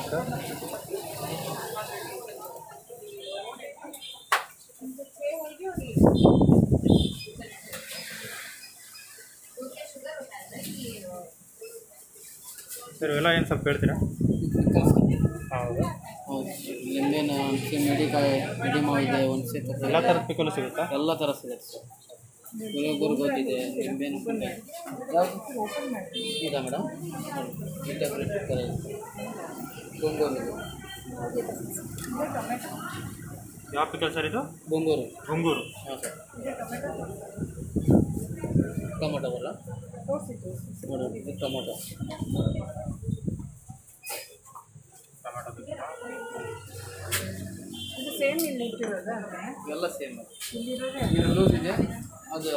Sir sir ಇವೆಲ್ಲ ಏನು ಸ್ವಲ್ಪ ಹೇಳ್ತೀರಾ ಹೌದು ಹೌದು ಲಿಂಬೆನ ಹುಣಸೆ ಮೆಡಿಕಾಯಿ ಮೆಡಿಮಾವು ಇದೆ ಹುಣಸೆ ಕಥೆ ಎಲ್ಲ ಥರದ ಪಿಕಲು ಸಿಗುತ್ತಾ ಎಲ್ಲ ಥರ ಸಿಗುತ್ತೆ ಸರ್ ಗುರುಗುರು ಗೊತ್ತಿದೆ ಲಿಂಬೆನ ಯಾವುದು ಇದಾ ಮೇಡಮ್ ಬೊಂಗೂರು ಇದೆ ಯಾವ ಪಿಕಲ್ ಸರ್ ಇದು ಬೊಂಗೂರು ಗುಂಗೂರು ಹಾಂ ಸರ್ ಟೊಮೊಟೊ ಬರಲ್ಲ ಮೇಡಮ್ ಇದು ಟೊಮೊಟೊ ಟೊಮೆಟೊ ಪಿಕಲ್ ಇದು ಸೇಮ್ ಇಲ್ಲಿ ಇಟ್ಟಿರೋದು ಅಂದರೆ ಎಲ್ಲ ಸೇಮ್ ಇಲ್ಲಿರೋದೇ ಇದು ಲೂಸ್ ಇದೆ ಅದು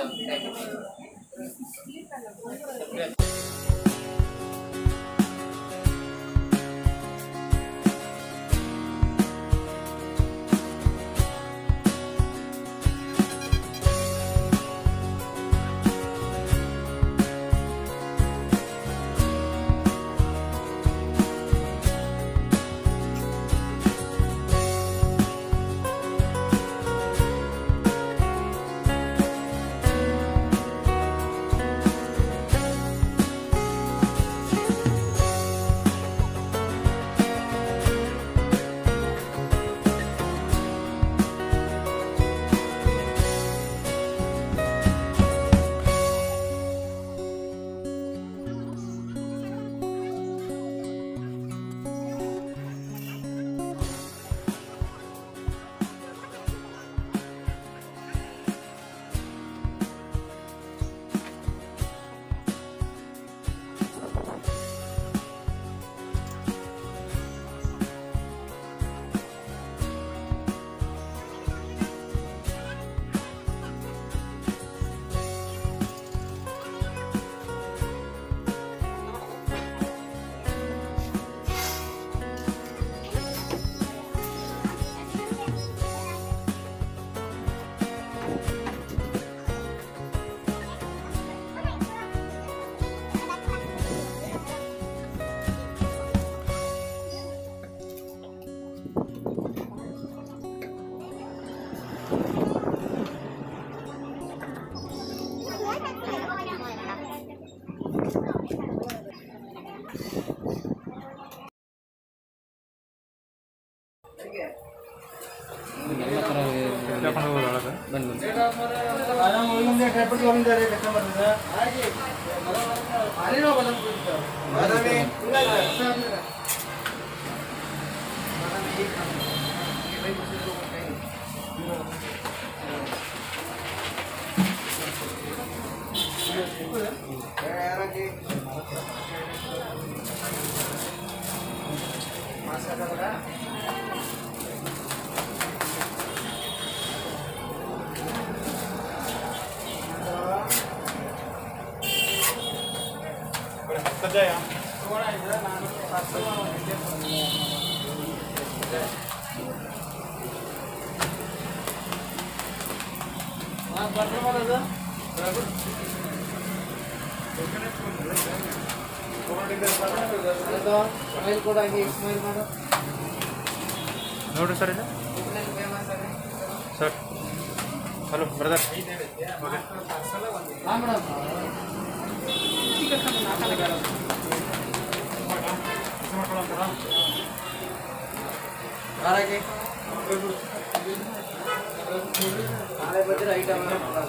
ಎಲ್ಲ ಥರ ಕರ್ಕೊಂಡು ಹೋಗೋದು ಒಳಗೆ ಬನ್ನಿ ಸದ್ಯ ಸ್ಮೈಲ್ ಕೂಡ ಹಂಗೆ ಸ್ಮೈಲ್ ಮಾಡು ನೋಡ್ರಿ ಸರ್ ಇದು ಸರ್ ಹಲೋ ಬ್ರದರ್ ಹಾಂ ಮೇಡಮ್ ಯಾರಾಗೆ ನಾಳೆ ಬಂದರೆ ಐಟಮ್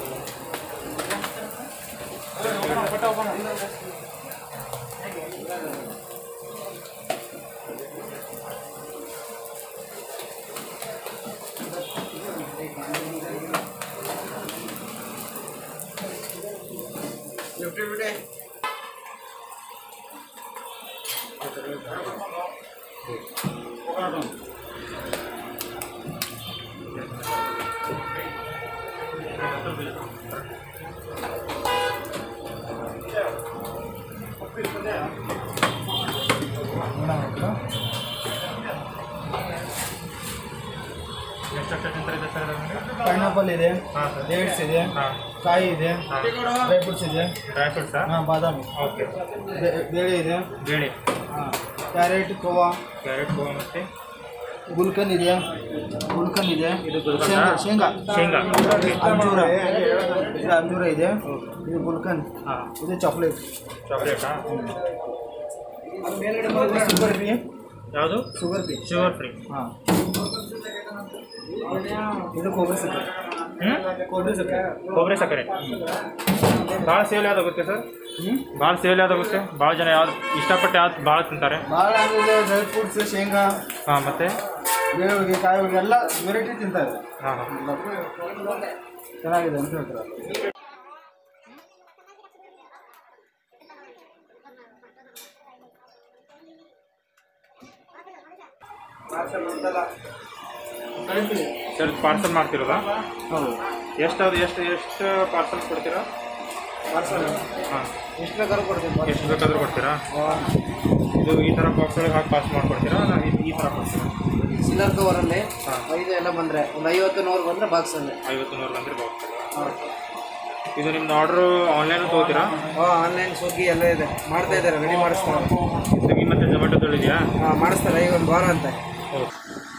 ಎಷ್ಟು ಅಷ್ಟೇ ತಿಂತಾರೆ ಇದೆ ಸರ್ ಅದರಲ್ಲಿ? ಪೈನಾಪಲ್ ಇದೆ ಹಾಂ ಸರ್ ಡೇಟ್ಸ್ ಇದೆ ಹಾಂ ಕಾಯಿ ಇದೆ ಹಾಂ ಡ್ರೈ ಫ್ರೂಟ್ಸ್ ಇದೆ ಡ್ರೈ ಫ್ರೂಟ್ಸಾ ಹಾಂ ಬಾದಾಮಿ ಓಕೆ ಬೆ- ಬೇಳೆ ಇದೆ ಬೇಳೆ ಹಾಂ ಕ್ಯಾರೆಟ್ ಕೋವಾ ಕ್ಯಾರೆಟ್ ಗೋವಾ ಮತ್ತು ಗುಲ್ಕನ್ ಇದೆ ಗುಲ್ಕನ್ ಇದೆ ಇದು ಗುಲ್ಕಂದ? ಶೇಂಗಾ ಶೇಂಗಾ ಶೇಂಗಾ ಅಂಜೂರ ಇದು ಅಂಜೂರ ಇದೆ ಇದು ಗುಲ್ಕನ್ ಹಾಂ ಇದು ಚಾಕ್ಲೇಟ್ ಚಾಕ್ಲೇಟಾ ಶುಗರ್ ಫ್ರೀ ಯಾವುದು ಶುಗರ್ ಫ್ರೀ ಶುಗರ್ ಫ್ರೀ ಹಾಂ ಇದು ಕೊಬ್ಬರಿ ಸಕ್ಕರೆ ಹ್ಞೂ ಕೊಬ್ಬರಿ ಸಕ್ಕರೆ ಕೊಬ್ಬರಿ ಸಕ್ಕರೆ ಭಾಳ ಸೇಲ್ ಯಾವ್ದಾಗುತ್ತೆ ಸರ್ ಹ್ಞೂ ಭಾಳ ಸೇಲ್ ಯಾವ್ದಾಗುತ್ತೆ ಭಾಳ ಜನ ಯಾವ್ದು ಇಷ್ಟಪಟ್ಟು ಯಾವ್ದು ಭಾಳ ತಿಂತಾರೆ ಭಾಳ ಅಂದರೆ ಡ್ರೈ ಫ್ರೂಟ್ಸ್ ಶೇಂಗಾ ಹಾಂ ಮತ್ತು ಬೇಳೆ ಹೋಗಿ ಕಾಯಿ ಹೋಗಿ ಎಲ್ಲ ವೆರೈಟಿ ತಿಂತಾರೆ ಹಾಂ ಹಾಂ ಚೆನ್ನಾಗಿದೆ ಅಂತ ಹೇಳ್ತಾರೆ ಸರ್ ಪಾರ್ಸಲ್ ಮಾಡ್ತಿರೋದಾ ಹೌದು ಎಷ್ಟು ಅದು ಎಷ್ಟು ಎಷ್ಟು ಪಾರ್ಸಲ್ ಕೊಡ್ತೀರಾ ಪಾರ್ಸಲ್ ಹಾಂ ಎಷ್ಟು ಬೇಕಾದ್ರೂ ಕೊಡ್ತೀವಿ ಎಷ್ಟು ಬೇಕಾದರೂ ಕೊಡ್ತೀರಾ ಇದು ಈ ಥರ ಬಾಕ್ಸ್ ಒಳಗೆ ಹಾಕಿ ಪಾಸ್ ಮಾಡ್ಕೊಡ್ತೀರಾ ನಾ ಇದು ಈ ಥರ ಕೊಡ್ತೀರಾ ಸಿಲ್ಲರ್ ಕವರಲ್ಲಿ ಹಾಂ ಐದು ಎಲ್ಲ ಬಂದರೆ ಒಂದು ಐವತ್ತು ನೂರು ಬಂದರೆ ಬಾಕ್ಸಲ್ಲಿ ಐವತ್ತು ನೂರು ಅಂದರೆ ಬಾಕ್ಸ್ ಇದು ನಿಮ್ದು ಆರ್ಡ್ರು ಆನ್ಲೈನ್ ತೊಗೋತೀರಾ ಹಾಂ ಆನ್ಲೈನ್ ಸ್ವಿಗ್ಗಿ ಎಲ್ಲ ಇದೆ ಮಾಡ್ತಾ ಇದ್ದಾರೆ ರೆಡಿ ಮಾಡಿಸ್ತಾರೆ ಸ್ವಿಗ್ಗಿ ಮತ್ತು ಝೊಮ್ಯಾಟೊದಲ್ಲಿದೆಯಾ ಹಾಂ ಮಾಡಿಸ್ತಾರೆ ಈಗ ಒಂದು ವಾರ ಅಂತ ಓಕೆ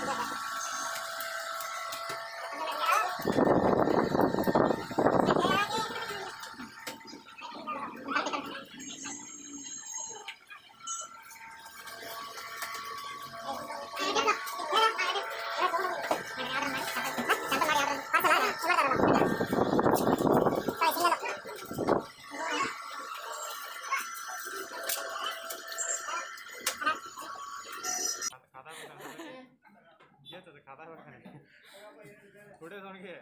ಅವನಿಗೆ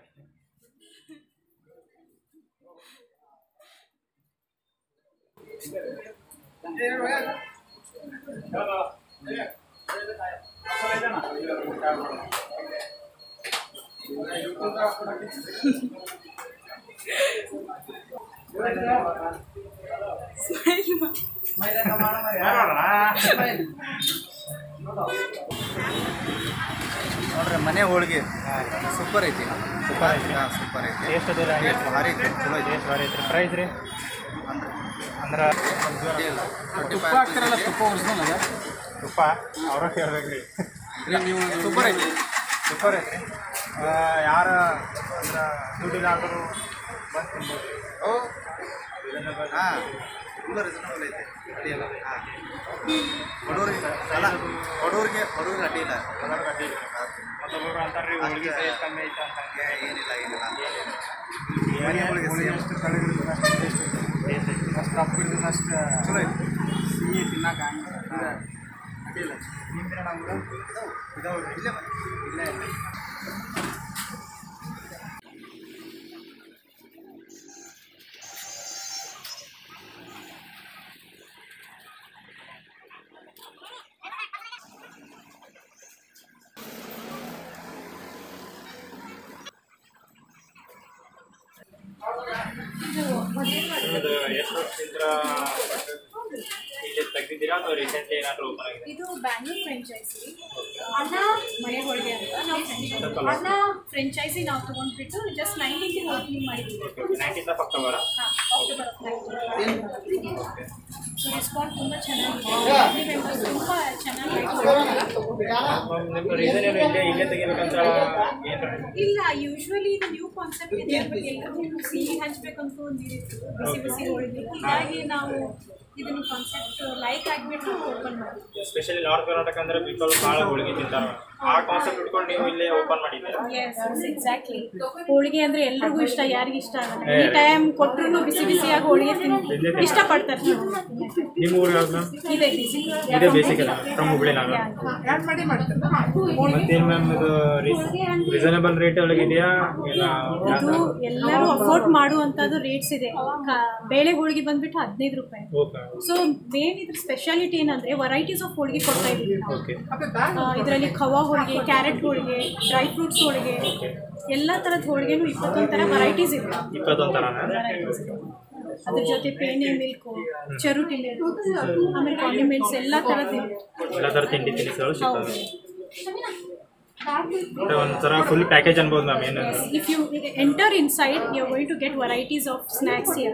ನೋಡ್ರಿ ಮನೆ ಹೋಳಿಗೆ ಸೂಪರ್ ಐತಿ ಸೂಪರ್ ಐತಿ ಹಾಂ ಸೂಪರ್ ಐತಿ ಎಷ್ಟು ದೂರ ಭಾರಿ ಐತಿ ಚಲೋ ಐತಿ ಎಷ್ಟು ಭಾರಿ ಐತ್ರಿ ಪ್ರೈಸ್ ರೀ ಅಂದ್ರೆ ತುಪ್ಪ ಹಾಕ್ತಿರಲ್ಲ ತುಪ್ಪ ಒರಿಜಿನಲ್ ಅದ ತುಪ್ಪ ಅವ್ರ ಹೇಳ್ಬೇಕು ರೀ ನೀವು ಸೂಪರ್ ಐತಿ ಸೂಪರ್ ಐತ್ರಿ ಯಾರು ಅಂದ್ರೆ ದುಡ್ಡಿಲ್ಲಾದರೂ ಬಂದು ತಿನ್ಬೋದು ಹಾಂ ತುಂಬ ರೀಸನಬಲ್ ಐತಿ ಅಡ್ಡಿಯಿಲ್ಲ ಹಾಂ ಬಡವ್ರಿಗೆ ಅಲ್ಲ ಬಡವ್ರಿಗೆ ಬಡವ್ರಿಗೆ ಅಡ್ಡಿಯಿಲ್ಲ ಎಲ್ಲರೂ ಕಟ್ಟಿ ಮತ್ತೊಬ್ಬರು ಅಂತಾರೆ ರೀ ಹೋಳಿಗೆ ಟೇಸ್ಟ್ ಕಮ್ಮಿ ಐತೆ ಅಂತ ಹಂಗೆ ಏನಿಲ್ಲ ಏನಿಲ್ಲ ಮನೆ ಹೋಳಿಗೆ ಹೋಳಿಗೆ ಸೇಮ್. ಅಷ್ಟು ಕಳೆದಿರ್ತದೆ ಅಷ್ಟು ಟೇಸ್ಟ್ ಟೇಸ್ಟ್ ಐತಿ ಅಷ್ಟು ಕಪ್ಪು ಇರ್ತದೆ ಅಷ್ಟು ಚಲೋ ಐತಿ ಸಿಹಿ ತಿನ್ನಕ್ಕೆ ಅಡ್ಡಿಯಿಲ್ಲ ನಿಂದ್ರೆ ನಮ್ಗೆ ಇದಾವೆ ಇಲ್ಲೇ ಬನ್ನಿ. ಇಲ್ಲೇ ಇಲ್ಲೇ ನಿಮ್ಮದು ಎಷ್ಟು ವರ್ಷದಿಂದ ಇಲ್ಲಿ ತೆಗ್ದಿದ್ದೀರಾ ಅಥವಾ ರೀಸೆಂಟ್ಲಿ ಏನಾದರೂ ಓಪನ್ ಆಗಿದೆ ಇದು ಬ್ಯಾಂಗ್ಳೂರ್ ಫ್ರೆಂಚೈಸಿ ಅನ್ನ ಮನೆ ಹೋಳಿಗೆ ಅಂತ ನಾವು ಸ್ವಲ್ಪ ಫ್ರೆಂಚೈಸಿ ಅನ್ನ ಫ್ರೆಂಚೈಸಿ ನಾವು ತಗೊಂಡ್ಬಿಟ್ಟು ಜಸ್ಟ್ ನೈನ್ಟೀನ್ ಓಪನಿಂಗ್ ಮಾಡಿದ್ದೀವಿ ನೈನ್ಟೀನ್ ಅಕ್ಟೋಬರ್ ಹಾಂ ಅಕ್ಟೋಬರ್ ಸೊ ರೆಸ್ಪಾನ್ಸ್ ತುಂಬ ಚೆನ್ನಾಗಿದೆ ಮೆಂಬರ್ಸ್ ತುಂಬ ಚೆನ್ನಾಗಿ ನಿಮ್ಮ ರೀಸನ್ ಏನು ಇಲ್ಲೇ ಇಲ್ಲೇ ತೆಗಿಬೇಕಂತ ಏನು ಇಲ್ಲ ಯೂಶ್ವಲಿ ಇದು ನ್ಯೂ ಕಾನ್ಸೆಪ್ಟ್ ಇದೆ ಬಟ್ ಎಲ್ಲರಿಗೂ ಸಿಹಿ ಹಂಚ್ಬೇಕಂತ ಒಂದಿರುತ್ತೆ ಬಿಸಿ ಬಿಸಿ ಹೋಳಿಗೆ ಹೀಗಾಗಿ ನಾವು ಇದನ್ನು ಕಾನ್ಸೆಪ್ಟ್ ಲೈಕ್ ಆಗಿಬಿಟ್ಟು ಓಪನ್ ಮಾಡಿದ್ವಿ ಸ್ಪೆಷಲಿ ನಾರ್ತ್ ಕರ್ನಾಟಕ ಅಂದ್ರೆ ಪೀಪಲ್ ಭಾಳ ಹೋಳಿಗೆ ತಿಂತಾರೆ ಆ ಕಾನ್ಸೆಪ್ಟ್ ಇಟ್ಕೊಂಡು ನೀವು ಇಲ್ಲೇ ಓಪನ್ ಮಾಡಿದ್ದೀರಾ ಎಸ್ ಎಕ್ಸಾಕ್ಟ್ಲಿ ಹೋಳಿಗೆ ಅಂದ್ರೆ ಎಲ್ರಿಗೂ ಇಷ್ಟ ಯಾರಿಗೆ ಇಷ್ಟ ಆಗಲ್ಲ ಈ ಟೈಮ್ ಕೊಟ್ಟರು ಬಿಸಿ ಬಿಸಿಯಾಗಿ ಹೋಳಿಗೆ ತಿನ್ ಇಷ್ಟಪಡ್ತಾರೆ ನಿಮ್ಮ ಊರು ಯಾವ್ದು ಇದೆ ಬಿಸಿ ಇದೇ ಬೇಸಿಕ್ ಅಲ್ಲ ಫ್ರಮ್ ಹುಬ್ಳಿ ನಾವು ಮತ್ತೇನು ಮ್ಯಾಮ್ ಇದು ರೀಸನಬಲ್ ರೇಟ್ ಒಳಗೆ ಇದೆಯಾ ಇಲ್ಲ ಇದು ಎಲ್ಲರೂ ಅಫೋರ್ಡ್ ಮಾಡುವಂಥದ್ದು ರೇಟ್ಸ್ ಇದೆ ಕ- ಬೇಳೆ ಹೋಳಿಗೆ ಬಂದ್ಬಿಟ್ಟು ಹದಿನೈದು ರೂಪಾಯಿ ಓಕೆ ಸೊ ಮೇನ್ ಇದ್ರ ಸ್ಪೆಷಾಲಿಟಿ ಏನಂದ್ರೆ ವೆರೈಟೀಸ್ ಆಫ್ ಹೋಳಿಗೆ ಕೊಡ್ತಾ ಇದ್ದೀವಿ ನಾವು ಓಕೆ ಇದರಲ್ಲಿ ಖವಾ ಹೋಳಿಗೆ ಕ್ಯಾರೆಟ್ ಹೋಳಿಗೆ ಡ್ರೈ ಫ್ರೂಟ್ಸ್ ಹೋಳಿಗೆ ಎಲ್ಲ ಥರದ ಹೋಳಿಗೆನೂ ಇಪ್ಪತ್ತೊಂದು ಥರ ವೆರೈಟೀಸ್ ಇದೆ ಇಪ್ಪತ್ತೊಂದು ಥರನಾ Varieties ಇದೆ. ಅದ್ರ ಜೊತೆ ಪೇನೆ ಮಿಲ್ಕು ಚರುಟಿ ಮಿಲ್ಕ್ ಆಮೇಲೆ ಕಾಂಡಿಮೆಂಟ್ಸ್ ಎಲ್ಲ ಥರದ್ದು ಎಲ್ಲ ಥರ ತಿಂಡಿ ತಿನಿಸುಗಳು ಹೌದು ಸಿಗ್ತವೆ ಅಂದ್ರೆ ಒಂಥರ ಫುಲ್ ಪ್ಯಾಕೇಜ್ ಅನ್ಬೋದು ಮ್ಯಾಮ್ ಏನು if you enter inside you're going to get varieties of snacks here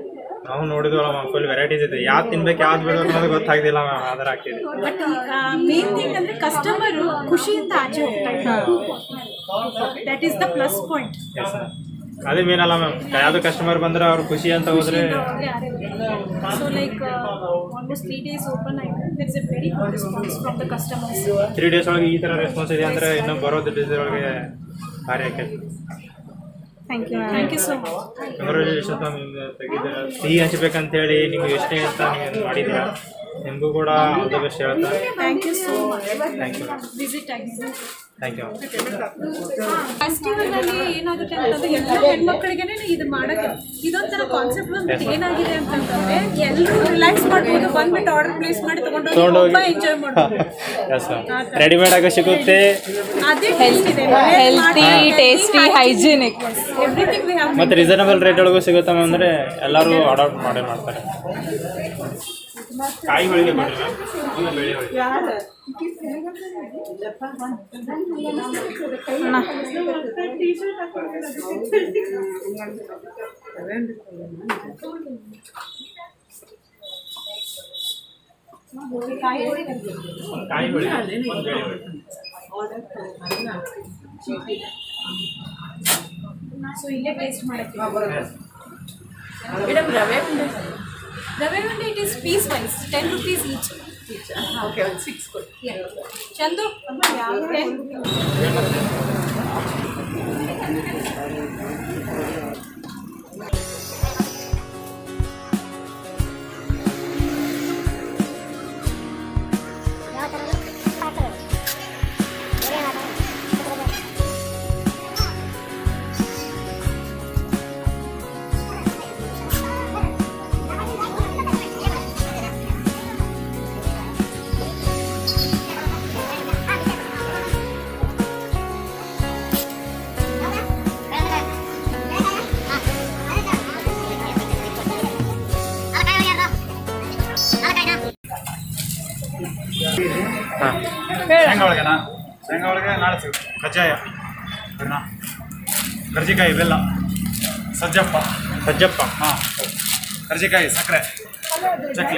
ನಾವು ನೋಡಿದ್ವಲ್ಲ ಮ್ಯಾಮ್ ಫುಲ್ ವೆರೈಟೀಸ್ ಇದೆ ಯಾವ್ದು ತಿನ್ಬೇಕು ಯಾವ್ದು ಬಿಡ್ಬೇಕು ಅನ್ನೋದು ಗೊತ್ತಾಗ್ತಿಲ್ಲ ಮ್ಯಾಮ್ ಆಧಾರ ಆಗ್ತಿದೆ ಬಟ್ ಮೇನ್ ಥಿಂಗ್ ಅಂದ್ರೆ ಕಸ್ಟಮರ್ ಖುಷಿಯಿಂದ ಆಚೆ ಹೋಗ್ತಾ ಇದ್ದಾರೆ that is the plus point yes ಅದೇ ಮೇನ್ ಅಲ್ಲ ಮ್ಯಾಮ್ ಯಾವ್ದು ಕಸ್ಟಮರ್ ಬಂದ್ರೆ ಅವ್ರು ಖುಷಿ ಅಂತ ಹೋದ್ರೆ so like almost three days open ಆಯ್ತು there is a very good response from the customers three days ಒಳಗೆ ಈ ಥರ ರೆಸ್ಪಾನ್ಸ್ ಇದೆ ಅಂದರೆ ಇನ್ನೂ ಬರೋದು ಡೇಸ್ ಒಳಗೆ ಭಾರಿ ಆಕೈತಿ thank you thank you so much congratulation ma'am ನಿಮ್ಗೆ ತೆಗಿದ್ದೀರ ಸಿಹಿ ಹಂಚ್ಬೇಕಂತೇಳಿ ನೀವು ಎಷ್ಟೇ ಅಂತ ನೀವು ಮಾಡಿದ್ದೀರಾ ನಿಮಗೂ ಕೂಡ ಆಲ್ ದ ಬೆಸ್ಟ್ ಹೇಳ್ತಾ thank you so much thank you visit ಆಗಿ ಥ್ಯಾಂಕ್ ಯು ಫೆಸ್ಟಿವಲ್ ಅಲ್ಲಿ ಏನಾಗುತ್ತೆ ಅಂತಂದ್ರೆ ಎಲ್ಲ ಹೆಣ್ಮಕ್ಳಿಗೆನೆ ಇದು ಮಾಡಕ್ಕೆ ಇದೊಂಥರ ಕಾನ್ಸೆಪ್ಟ್ ಬಂದ್ಬಿಟ್ಟು ಏನಾಗಿದೆ ಅಂತಂದ್ರೆ ಎಲ್ಲರೂ ರಿಲ್ಯಾಕ್ಸ್ ಮಾಡ್ಬೋದು ಬಂದ್ಬಿಟ್ಟು ಆರ್ಡರ್ ಪ್ಲೇಸ್ ಮಾಡಿ ತಗೊಂಡು ತೊಗೊಂಡೋಗಿ ತುಂಬಾ ಎಂಜಾಯ್ ಮಾಡ್ಬೋದು ಎಸ್ ರೆಡಿಮೇಡ್ ಆಗಿ ಸಿಗುತ್ತೆ ಅದೇ ಟೇಸ್ಟ್ ಇದೆ healthy tasty hygienic everything we have ಮತ್ತು ರೀಸನಬಲ್ ರೇಟ್ ಒಳಗೂ ಸಿಗುತ್ತೆ ಮ್ಯಾಮ್ ಅಂದರೆ ಎಲ್ಲರೂ ಆರ್ಡರ್ ಮಾಡೇ ಮಾಡ್ತಾರೆ ಕಾಯಿ ಹೋಳಿಗೆ ಮಾಡಿರಿ ಮ್ಯಾಮ್ ಬೇಳೆ ಹೋಳಿಗೆ ಒಂದು ಕಾಯಿ ಹೋಳಿಗೆ ಒಂದು ಬೇಳೆ ಹೋಳಿಗೆ ಸೊ ಇಲ್ಲೇ ಟೇಸ್ಟ್ ಮಾಡಕ್ಕೆ ಮೇಡಮ್ ರವೆ ಉಂಡೆ ರವೆ ಉಂಡೆ it is piece wise ten rupees each okay ಒಂದು ಸಿಕ್ಸ್ ಕೊಡಿ ಚಂದು ಟೆನ್ ಹಾಂ ಶೇಂಗಾ ಒಳಗೆನಾ ಶೇಂಗಾ ಒಳಗೆ ನಾಳೆ ಸಿಗುತ್ತೆ ಕಜ್ಜಾಯ ಅದನ್ನ ಕರ್ಜಿಕಾಯಿ ಬೆಲ್ಲ ಸಜ್ಜಪ್ಪ ಸಜ್ಜಪ್ಪ ಹಾಂ ಕರ್ಜಿಕಾಯಿ ಸಕ್ಕರೆ ಚಕ್ಲಿ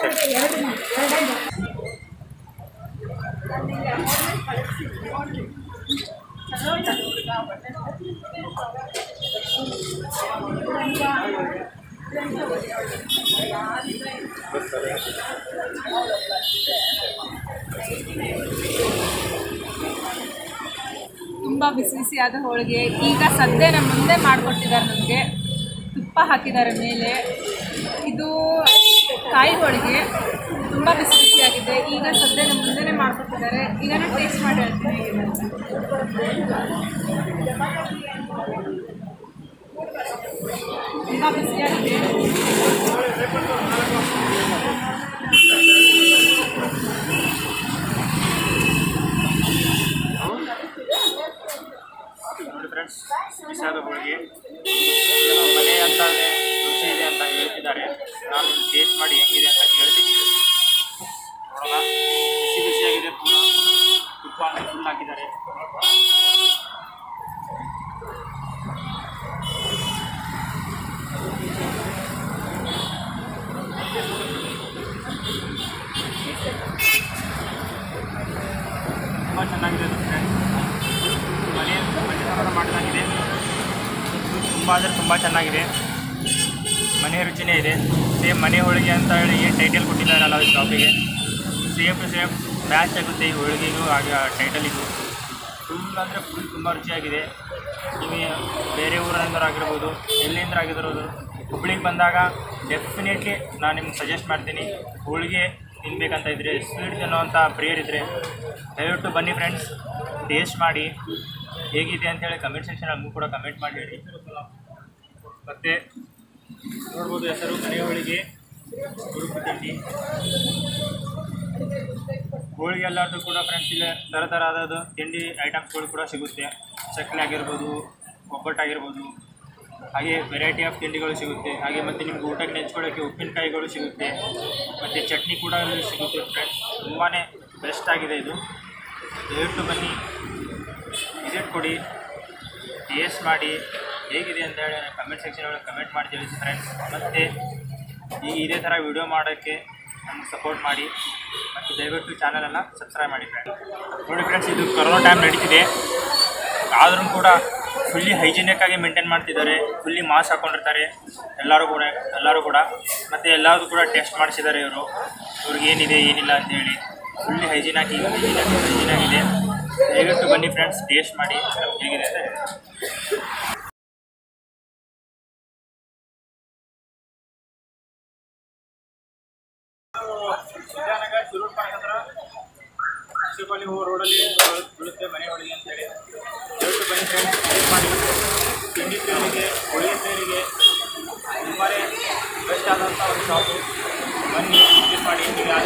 ತುಂಬ ಬಿಸಿ ಬಿಸಿಯಾದ ಹೋಳಿಗೆ ಈಗ ಸದ್ಯ ನಮ್ಮ ಮುಂದೆ ಮಾಡಿಕೊಟ್ಟಿದ್ದಾರೆ ನಮಗೆ ತುಪ್ಪ ಹಾಕಿದ್ದಾರೆ ಮೇಲೆ ಇದು ಕಾಯಿ ಹೋಳಿಗೆ ತುಂಬ ಬಿಸಿ ಬಿಸಿಯಾಗಿದೆ ಈಗ ಸದ್ಯ ನಮ್ಮ ಮುಂದೆನೇ ಮಾಡಿಕೊಟ್ಟಿದ್ದಾರೆ ಈಗ ನಾನು ಟೇಸ್ಟ್ ಮಾಡಿ ಹೇಳ್ತೀನಿ ಹೇಗಿದೆ ಅಂತ. ತುಂಬ ಬಿಸಿಯಾಗಿದೆ ನೋಡಿ ಫ್ರೆಂಡ್ಸ್ ಬಿಸಿಯಾದ ಹೋಳಿಗೆ ಏನೋ ಮನೆ ಅಂತ ರುಚಿ ಇದೆ ಅಂತ ಹೇಳ್ತಿದ್ದಾರೆ ನಾನು ಟೇಸ್ಟ್ ಮಾಡಿ ಹೆಂಗಿದೆ ಅಂತ ಕೇಳ್ತೀನಿ ನೋಡೋಣ ಬಿಸಿ ಬಿಸಿಯಾಗಿದೆ ಪೂರ ತುಪ್ಪ ಫುಲ್ ಹಾಕಿದ್ದಾರೆ ತುಂಬ ಚೆನ್ನಾಗಿದೆ ಫ್ರೆಂಡ್ಸ್ ಮನೆ ಮನೆ ಥರ ಮಾಡಿದಾಗಿದೆ ತುಂಬ ಅಂದರೆ ತುಂಬ ಚೆನ್ನಾಗಿದೆ ಮನೆ ರುಚಿನೇ ಇದೆ ಸೇಮ್ ಮನೆ ಹೋಳಿಗೆ ಅಂತ ಹೇಳಿ ಏನು ಟೈಟಲ್ ಕೊಟ್ಟಿದ್ದಾರಲ್ಲ ಈ ಶಾಪಿಗೆ ಸೇಮ್ ಟು ಸೇಮ್ ಮ್ಯಾಚ್ ಆಗುತ್ತೆ ಈ ಹೋಳಿಗೆಗೂ ಹಾಗೆ ಟೈಟಲಿಗೂ ಫುಲ್ ಅಂದರೆ ಫುಲ್ ತುಂಬ ರುಚಿಯಾಗಿದೆ ನೀವು ಬೇರೆ ಊರಿಂದರಾಗಿರ್ಬೋದು ಎಲ್ಲಿಂದ ಆಗಿರ್ಬೋದು ಹುಬ್ಳಿಗೆ ಬಂದಾಗ ಡೆಫಿನೆಟ್ಲಿ ನಾನು ನಿಮ್ಗೆ ಸಜೆಸ್ಟ್ ಮಾಡ್ತೀನಿ ಹೋಳಿಗೆ ತಿನ್ಬೇಕಂತ ಇದ್ದರೆ ಸ್ವೀಟ್ ತಿನ್ನೋವಂಥ ಪ್ರಿಯರಿದ್ದರೆ ದಯವಿಟ್ಟು ಬನ್ನಿ ಫ್ರೆಂಡ್ಸ್ ಟೇಸ್ಟ್ ಮಾಡಿ ಹೇಗಿದೆ ಅಂತೇಳಿ ಕಮೆಂಟ್ ಸೆಕ್ಷನ್ ನಮಗೂ ಕೂಡ ಕಮೆಂಟ್ ಮಾಡಿ ಹೇಳಿ ಮತ್ತು ನೋಡ್ಬೋದು ಹೆಸರು ಮನೆ ಹೋಳಿಗೆ ಉಡುಪು ತಿಂಡಿ ಹೋಳಿಗೆ ಎಲ್ಲರದ್ದು ಕೂಡ ಫ್ರೆಂಡ್ಸ್ ಇಲ್ಲೇ ಥರ ಥರದ್ದು ತಿಂಡಿ ಐಟಮ್ಸ್ಗಳು ಕೂಡ ಸಿಗುತ್ತೆ ಚಕ್ಲಿ ಆಗಿರ್ಬೋದು ಒಬ್ಬಟ್ಟಾಗಿರ್ಬೋದು ಹಾಗೆ ವೆರೈಟಿ ಆಫ್ ತಿಂಡಿಗಳು ಸಿಗುತ್ತೆ ಹಾಗೆ ಮತ್ತು ನಿಮ್ಗೆ ಊಟಕ್ಕೆ ನೆಂಚ್ಕೊಳ್ಳೋಕ್ಕೆ ಉಪ್ಪಿನಕಾಯಿಗಳು ಸಿಗುತ್ತೆ ಮತ್ತು ಚಟ್ನಿ ಕೂಡ ಇಲ್ಲಿ ಸಿಗುತ್ತೆ ಫ್ರೆಂಡ್ಸ್ ತುಂಬಾ ಬೆಸ್ಟ್ ಆಗಿದೆ ಇದು ದಯವಿಟ್ಟು ಬನ್ನಿ ವಿಸಿಟ್ ಕೊಡಿ ಟೇಸ್ಟ್ ಮಾಡಿ ಹೇಗಿದೆ ಅಂತ ಹೇಳಿ ಕಮೆಂಟ್ ಸೆಕ್ಷನ್ ಒಳಗೆ ಕಮೆಂಟ್ ಮಾಡಿ ತಿಳಿಸಿ ಫ್ರೆಂಡ್ಸ್ ಮತ್ತು ಈ ಇದೇ ಥರ ವಿಡಿಯೋ ಮಾಡೋಕ್ಕೆ ನಮ್ಗೆ ಸಪೋರ್ಟ್ ಮಾಡಿ ಮತ್ತು ದಯವಿಟ್ಟು ಚಾನಲನ್ನು ಸಬ್ಸ್ಕ್ರೈಬ್ ಮಾಡಿ ಫ್ರೆಂಡ್ಸ್ ನೋಡಿ ಫ್ರೆಂಡ್ಸ್ ಇದು ಕೊರೋನಾ ಟೈಮ್ ನಡೀತಿದೆ ಆದ್ರೂ ಕೂಡ ಫುಲ್ಲಿ ಹೈಜಿನಿಕ್ ಆಗಿ ಮೇಂಟೈನ್ ಮಾಡ್ತಿದ್ದಾರೆ ಫುಲ್ಲಿ ಮಾಸ್ಕ್ ಹಾಕೊಂಡಿರ್ತಾರೆ ಎಲ್ಲರೂ ಕೂಡ ಎಲ್ಲರೂ ಕೂಡ ಮತ್ತು ಎಲ್ಲರೂ ಕೂಡ ಟೆಸ್ಟ್ ಮಾಡಿಸಿದ್ದಾರೆ ಇವರು ಇವ್ರಿಗೆ ಏನಿದೆ ಏನಿಲ್ಲ ಅಂತೇಳಿ ಫುಲ್ಲಿ ಹೈಜಿನ್ ಆಗಿ ಹೈಜಿನ್ ಆಗಿದೆ ದಯವಿಟ್ಟು ಬನ್ನಿ ಫ್ರೆಂಡ್ಸ್ ಟೇಸ್ಟ್ ಮಾಡಿ ನಮ್ಗೆ ಹೇಗಿದೆ ಅಂತ ಹೇಳಿ ವಿದ್ಯಾನಗರ ಶುರು ಮಾಡ್ಕಂದ್ರೆ ಮುನ್ಸಿಪಾಲಿ ಹೋ ರೋಡಲ್ಲಿ ಬೀಳುತ್ತೆ ಮನೆ ಒಳಗೆ ಅಂತೇಳಿ ದಯವಿಟ್ಟು ಬನ್ನಿ ಫ್ರೆಂಡ್ಸ್ ಟೇಸ್ಟ್ ಮಾಡಿ ತಿಂಡಿ ಸೇರಿಗೆ ಹೋಳಿಗೆ ಸೇರಿಗೆ ತುಂಬಾ ಬೆಸ್ಟ್ ಆದಂಥ ಒಂದು ಶಾಪು ಬನ್ನಿ ವಿಸಿಟ್ ಮಾಡಿ ನೀವು ಯಾರು